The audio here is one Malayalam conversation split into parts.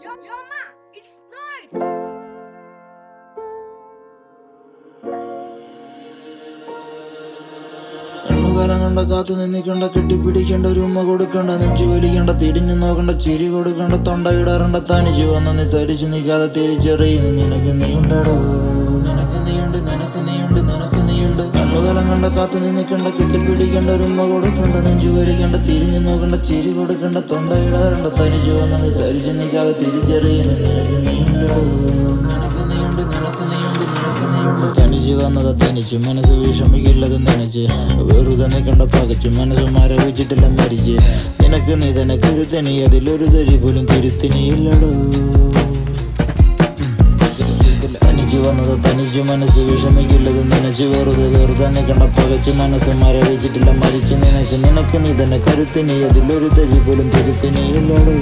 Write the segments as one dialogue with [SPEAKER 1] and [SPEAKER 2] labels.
[SPEAKER 1] Yo, yo, ma, it's night.
[SPEAKER 2] കണ്ണുകാലം കണ്ട കാത്തു നിന്നിക്കണ്ട കെട്ടിപ്പിടിക്കേണ്ട ഒരു ഉമ്മ കൊടുക്കണ്ട നെഞ്ചു വലിക്കണ്ട തിരിഞ്ഞു നോക്കണ്ട ചിരി കൊടുക്കണ്ട തൊണ്ട ഇടാറണ്ട തനിച്ചു വന്ന നീ തരിച്ചു നിൽക്കാതെ തിരിച്ചറിയുന്നു നിനക്ക് നീ ഉണ്ടടോ നിനക്ക് നീയുണ്ട് നിനക്ക് നീയുണ്ട് നിനക്ക് നീയുണ്ട് കണ്ണുകാലം കണ്ട കാത്തു നിന്നിക്കണ്ട കെട്ടിപ്പിടിക്കേണ്ട ഒരു ഉമ്മ കൊടുക്കണ്ട നെഞ്ചു വലിക്കണ്ട തിരിഞ്ഞു നോക്കണ്ട ചിരി കൊടുക്കണ്ട തൊണ്ട ഇടാറണ്ട തനിച്ചു വന്ന നീ തരിച്ചു നിൽക്കാതെ തിരിച്ചറിയുന്നു നിനക്ക് നീ ഉണ്ടടോ നിനക്ക് നീയുണ്ട് നിനക്ക് നീയുണ്ട് നിനക്ക് നീയുണ്ട് തനിച്ച് വന്നത് തനിച്ച് മനസ്സ് വിഷമിക്കില്ലത് നനച്ച് വെറുതെ നിൽക്കണ്ട പകച്ച് മനസ്സ് മരവിച്ചിട്ടില്ല മരിച്ച് നിനക്ക് നീ തന്നെ കരുത്തനി അതിലൊരു തരി പോലും തിരുത്തിനിയില്ലടോ തനിച്ച് വന്നത് തനിച്ച് മനസ്സ് വിഷമിക്കില്ലത് നനച്ച് വെറുതെ വെറുതെ നിൽക്കണ്ട പകച്ച് മനസ്സ് മരവിച്ചിട്ടില്ല മരിച്ച് നിനക്ക് നിനക്ക് നീ തന്നെ കരുത്തിനി അതിലൊരു തരി പോലും തിരുത്തിനിയില്ലടോ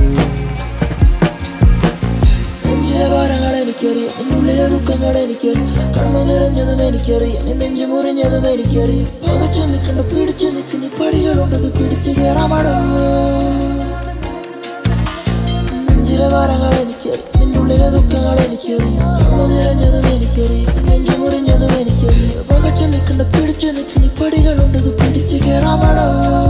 [SPEAKER 2] നെഞ്ചിലെ ഭാരങ്ങൾ എനിക്കറിയാം എന്നുള്ളിലെ ദുഃഖങ്ങൾ എനിക്കറിയാം കണ്ണു നിറഞ്ഞതും എനിക്കറിയാം നീ നെഞ്ചു മുറിഞ്ഞതും എനിക്കറിയാം പകച്ചു നിൽക്കണ്ട പിടിച്ചു നിൽക്കുന്ന പടികളുണ്ടത് പിടിച്ചു കയറാമടോ നെഞ്ചിലെ ഭാരങ്ങൾ എനിക്കറിയാം നിന്റെ ഉള്ളിലെ ദുഃഖങ്ങൾ എനിക്കറിയാം കണ്ണു നിറഞ്ഞതും എനിക്കറിയാം നീ നെഞ്ചു മുറിഞ്ഞതും എനിക്കറിയാം പകച്ചു നിൽക്കണ്ട പിടിച്ചു നിൽക്കുന്ന പടികളുണ്ടത് പിടിച്ചു കയറാമടോ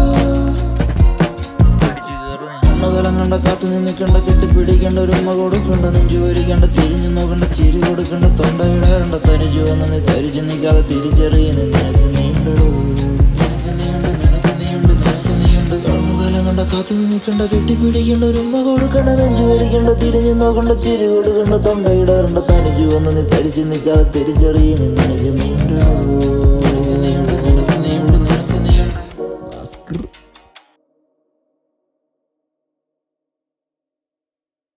[SPEAKER 2] കണ്ണുകലം കണ്ട കാത്തു നിന്നിക്കണ്ട കെട്ടിപ്പിടിക്കേണ്ട ഒരു ഉമ്മ കൊടുക്കണ്ട നെഞ്ചു വരിക്കണ്ട തിരിഞ്ഞു നോക്കണ്ട ചിരി കൊടുക്കണ്ട തൊണ്ട ഇടാറണ്ട തനിച്ചു വന്ന നീ തരിച്ചു നിൽക്കാതെ തിരിച്ചറിയുന്നു നിനക്ക് നീണ്ടടോ നിനക്ക് നീയുണ്ട് നിനക്ക് നീയുണ്ട് നിനക്ക് നീയുണ്ട് കണ്ണുകാലം കണ്ട കാത്തു നിന്നിക്കണ്ട കെട്ടിപ്പിടിക്കേണ്ട ഒരു ഉമ്മ കൊടുക്കണ്ട നെഞ്ചു വരിക്കണ്ട തിരിഞ്ഞു നോക്കണ്ട ചിരി കൊടുക്കണ്ട തൊണ്ട ഇടാറണ്ട തനിച്ചു വന്ന നീ തരിച്ചു നിൽക്കാതെ തിരിച്ചറിയുന്നു നിനക്ക് നീണ്ടടോ നിനക്ക് നീയുണ്ട് നിനക്ക് നീയുണ്ട് നിനക്ക് നീയുണ്ട്